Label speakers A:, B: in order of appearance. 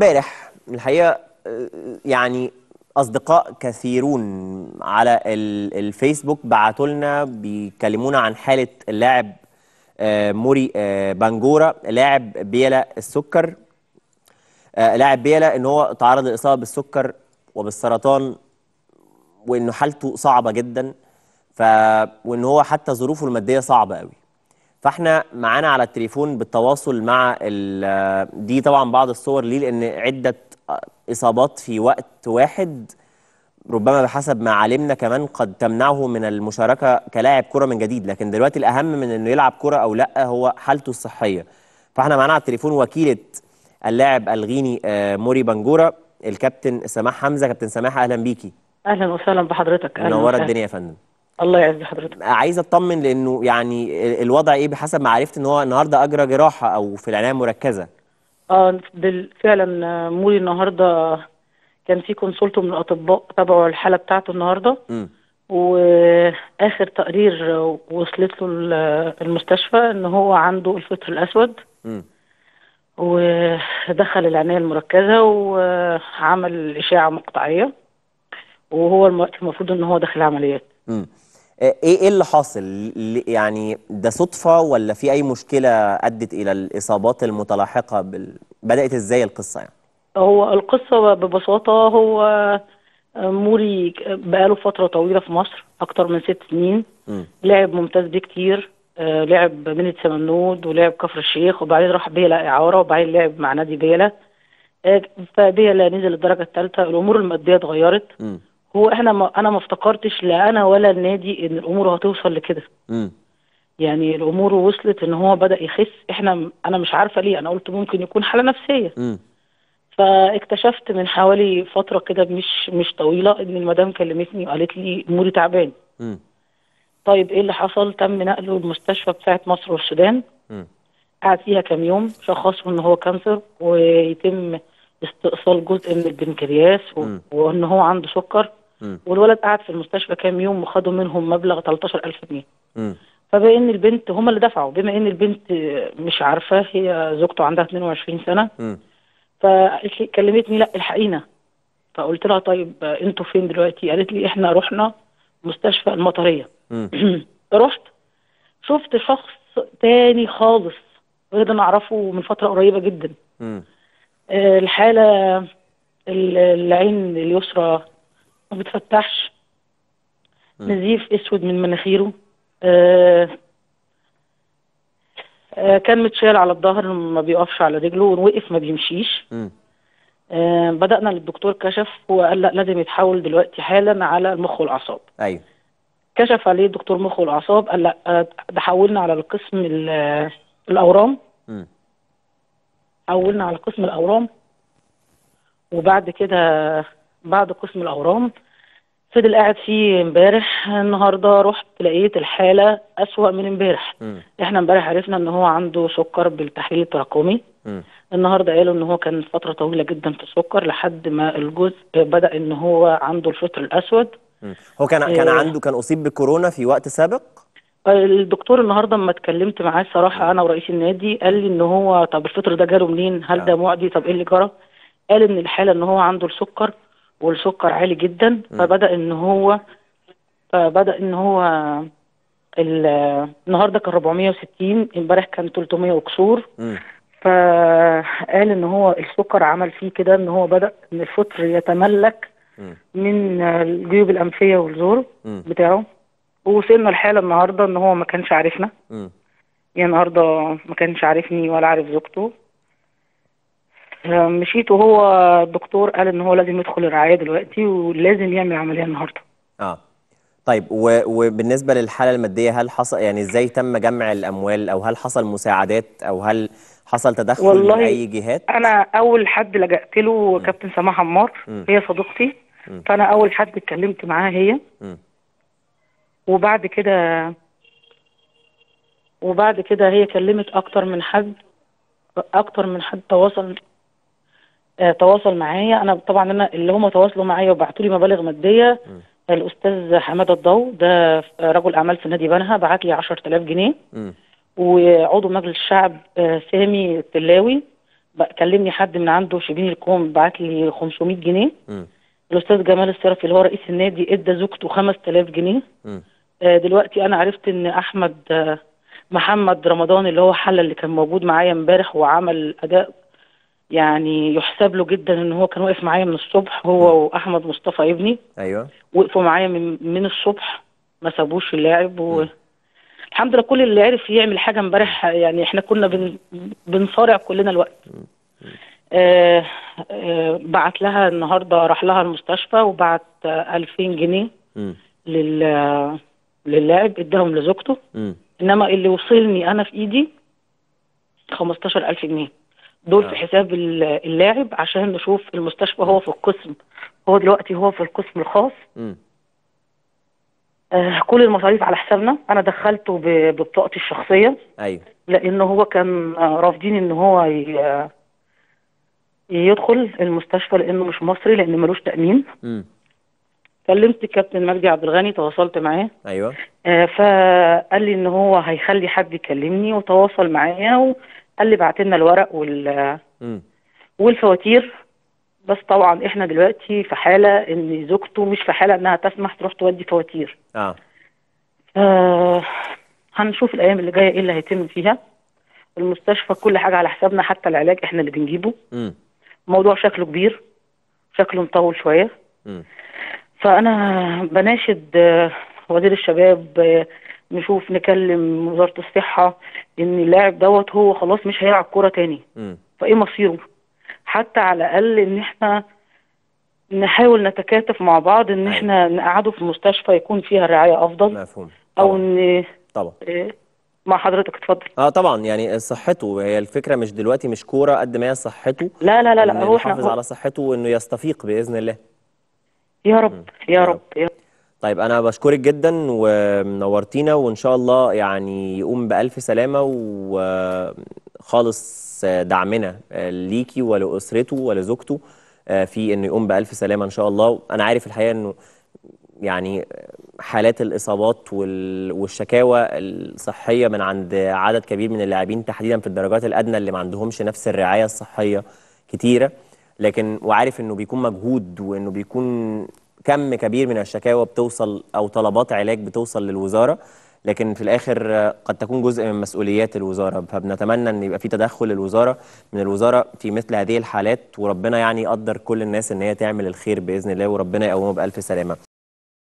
A: امبارح الحقيقه آه، يعني اصدقاء كثيرون على ال- الفيسبوك بعتوا لنا بيكلمونا عن حاله اللاعب آه، موري آه، بانجورا لاعب بيلا السكر آه، لاعب بيلا ان هو تعرض للاصابه بالسكر وبالسرطان وانه حالته صعبه جدا ف وان هو حتى ظروفه الماديه صعبه قوي فاحنا معانا على التليفون بالتواصل مع ال- دي طبعا بعض الصور ليه لان عده اصابات في وقت واحد ربما بحسب ما علمنا كمان قد تمنعه من المشاركه كلاعب كره من جديد لكن دلوقتي الاهم من انه يلعب كره او لا هو حالته الصحيه فاحنا معانا على التليفون وكيله اللاعب الغيني آه، موري بنجوره الكابتن سماح حمزه كابتن سماح اهلا بيكي
B: اهلا وسهلا بحضرتك اهلا
A: منوره
B: وسهلا.
A: الدنيا يا فندم
B: الله يعز حضرتك
A: عايز اطمن لانه يعني ال- الوضع ايه بحسب ما عرفت ان هو النهارده اجرى جراحه او في العنايه المركزه
B: اه بال- فعلا آه، مولي النهارده كان في كونسولته من الاطباء تابعوا الحاله بتاعته النهارده
A: امم
B: واخر تقرير آه، وصلت له ال- المستشفى ان هو عنده الفطر الاسود
A: امم
B: ودخل العنايه المركزه وعمل اشاعه مقطعيه وهو الم- المفروض ان هو داخل عمليات
A: امم ايه ايه اللي حاصل ل- يعني ده صدفه ولا في اي مشكله ادت الى الاصابات المتلاحقه بال... بدات ازاي القصه يعني
B: هو القصة ببساطة هو موري بقاله فترة طويلة في مصر أكتر من ست سنين
A: امم
B: لعب ممتاز بيه كتير آه، لعب مدينة سمنود ولعب كفر الشيخ وبعدين راح بيلا إعارة وبعدين لعب مع نادي بيلا آه، فبيلا نزل الدرجة الثالثة الأمور المادية اتغيرت
A: امم
B: هو احنا ما أنا ما افتكرتش لا أنا ولا النادي إن الأمور هتوصل لكده
A: امم
B: يعني الأمور وصلت إن هو بدأ يخس احنا أنا مش عارفة ليه أنا قلت ممكن يكون حالة نفسية
A: امم
B: فاكتشفت من حوالي فترة كده مش مش طويلة إن المدام كلمتني وقالت لي موري تعبان
A: امم
B: طيب إيه اللي حصل تم نقله المستشفى بتاعة مصر والسودان
A: امم
B: قعد فيها كام يوم شخصوا إن هو كانسر ويتم استئصال جزء من البنكرياس و...
A: مم.
B: وإن هو عنده سكر
A: امم
B: والولد قعد في المستشفى كام يوم وخدوا منهم مبلغ 13000 جنيه
A: امم
B: فبما إن البنت هم اللي دفعوا بما إن البنت مش عارفة هي زوجته عندها 22 سنة
A: امم
B: فقالت لي كلمتني لا الحقينا فقلت لها طيب آه، انتوا فين دلوقتي قالت لي احنا رحنا مستشفى المطريه
A: امم
B: رحت شفت شخص تاني خالص غير انا اعرفه من فتره قريبه جدا
A: امم
B: آه، الحاله ال- العين اليسرى ما بتفتحش
A: مم.
B: نزيف اسود من مناخيره آه، آه، كان متشال على الظهر ما بيقفش على رجله ووقف ما بيمشيش
A: امم
B: آه، بدأنا للدكتور كشف وقال لا لازم يتحول دلوقتي حالا على المخ والأعصاب
A: ايوه
B: كشف عليه دكتور مخ والأعصاب قال لا آه، ده حولنا على القسم ال- آه، الأورام
A: امم
B: حولنا على قسم الأورام وبعد كده بعد قسم الأورام فضل قاعد فيه امبارح النهارده رحت لقيت الحالة أسوأ من امبارح
A: امم
B: احنا امبارح عرفنا ان هو عنده سكر بالتحليل التراكمي
A: امم
B: النهارده قالوا ان هو كان فتره طويله جدا في السكر لحد ما الجزء بدا ان هو عنده الفطر الاسود
A: مم. هو كان كان
B: إيه.
A: عنده كان اصيب بكورونا في وقت سابق
B: الدكتور النهارده لما اتكلمت معاه صراحه انا ورئيس النادي قال لي ان هو طب الفطر ده جاله منين هل ده معدي طب ايه اللي جرى قال ان الحاله ان هو عنده السكر والسكر عالي جدا فبدا ان هو فبدا ان هو ال- النهارده كان 460 امبارح كان 300 وكسور
A: امم
B: فقال ان هو السكر عمل فيه كده ان هو بدا ان الفطر يتملك
A: امم
B: من الجيوب الانفيه والزور
A: امم
B: بتاعه ووصلنا الحاله النهارده ان هو ما كانش عارفنا
A: امم
B: يعني النهارده ما كانش عارفني ولا عارف زوجته آه، مشيت وهو الدكتور قال ان هو لازم يدخل الرعايه دلوقتي ولازم يعمل عمليه النهارده
A: اه طيب و... وبالنسبه للحاله الماديه هل حصل يعني ازاي تم جمع الاموال او هل حصل مساعدات او هل حصل تدخل
B: والله
A: من اي جهات
B: انا اول حد لجأت له كابتن سماح عمار
A: مم.
B: هي صديقتي
A: مم.
B: فانا اول حد اتكلمت معاها هي
A: امم
B: وبعد كده وبعد كده هي كلمت اكتر من حد اكتر من حد تواصل آه تواصل معايا انا طبعا انا اللي هم تواصلوا معايا وبعتوا لي مبالغ ماديه الاستاذ حماده الضو ده رجل اعمال في نادي بنها بعت لي 10000 جنيه
A: امم
B: وعضو مجلس الشعب آه، سامي التلاوي بقى كلمني حد من عنده شبين الكوم بعت لي 500 جنيه
A: مم.
B: الاستاذ جمال الصرفي اللي هو رئيس النادي ادى زوجته 5000 جنيه
A: مم.
B: آه، دلوقتي انا عرفت ان احمد آه، محمد رمضان اللي هو حلا اللي كان موجود معايا امبارح وعمل اداء يعني يحسب له جدا ان هو كان واقف معايا من الصبح هو واحمد مصطفى ابني
A: ايوه
B: وقفوا معايا من من الصبح ما سابوش اللاعب و الحمد لله كل اللي عرف يعمل حاجه امبارح يعني احنا كنا بن بنصارع كلنا الوقت آه آه بعت لها النهارده راح لها المستشفى وبعت آه 2000 جنيه
A: مم.
B: لل للاعب اداهم لزوجته
A: مم.
B: انما اللي وصلني انا في ايدي 15000 جنيه دول في
A: آه.
B: حساب ال- اللاعب عشان نشوف المستشفى هو في القسم هو دلوقتي هو في القسم الخاص
A: مم.
B: آه كل المصاريف على حسابنا انا دخلته ب- ببطاقتي الشخصيه
A: ايوه
B: لان هو كان آه، رافضين ان هو ي- آه، يدخل المستشفى لانه مش مصري لان ملوش تامين
A: مم.
B: كلمت الكابتن مجدي عبد الغني تواصلت معاه
A: ايوه
B: آه، فقال لي ان هو هيخلي حد يكلمني وتواصل معايا وقال لي بعت لنا الورق وال
A: مم.
B: والفواتير بس طبعا احنا دلوقتي في حاله ان زوجته مش في حاله انها تسمح تروح تودي فواتير
A: اه
B: آه هنشوف الايام اللي جايه ايه اللي هيتم فيها المستشفى كل حاجه على حسابنا حتى العلاج احنا اللي بنجيبه
A: مم.
B: الموضوع شكله كبير شكله مطول شويه
A: مم.
B: فانا بناشد آه، وزير الشباب آه، نشوف نكلم وزاره الصحه ان اللاعب دوت هو خلاص مش هيلعب كوره تاني
A: مم.
B: فايه مصيره حتى على الاقل ان احنا نحاول نتكاتف مع بعض ان
A: أيوة.
B: احنا نقعده في مستشفى يكون فيها رعايه افضل
A: مفهوم
B: او
A: طبعا
B: ان
A: طبعا
B: آه، مع حضرتك اتفضل
A: اه طبعا يعني صحته هي الفكره مش دلوقتي مش كوره قد ما هي صحته
B: لا لا لا لا
A: إن
B: هو احنا
A: نحافظ على صحته وانه يستفيق باذن الله
B: يا رب يا
A: يا
B: رب يا
A: طيب انا بشكرك جدا ونورتينا وان شاء الله يعني يقوم بالف سلامه وخالص دعمنا ليكي ولاسرته ولزوجته في انه يقوم بالف سلامه ان شاء الله انا عارف الحقيقه انه يعني حالات الاصابات وال- والشكاوى الصحيه من عند عدد كبير من اللاعبين تحديدا في الدرجات الادنى اللي ما عندهمش نفس الرعايه الصحيه كتيره لكن وعارف انه بيكون مجهود وانه بيكون كم كبير من الشكاوى بتوصل او طلبات علاج بتوصل للوزاره لكن في الاخر آه، قد تكون جزء من مسؤوليات الوزاره فبنتمنى ان يبقى في تدخل الوزاره من الوزاره في مثل هذه الحالات وربنا يعني يقدر كل الناس ان هي تعمل الخير باذن الله وربنا يقومه بالف سلامه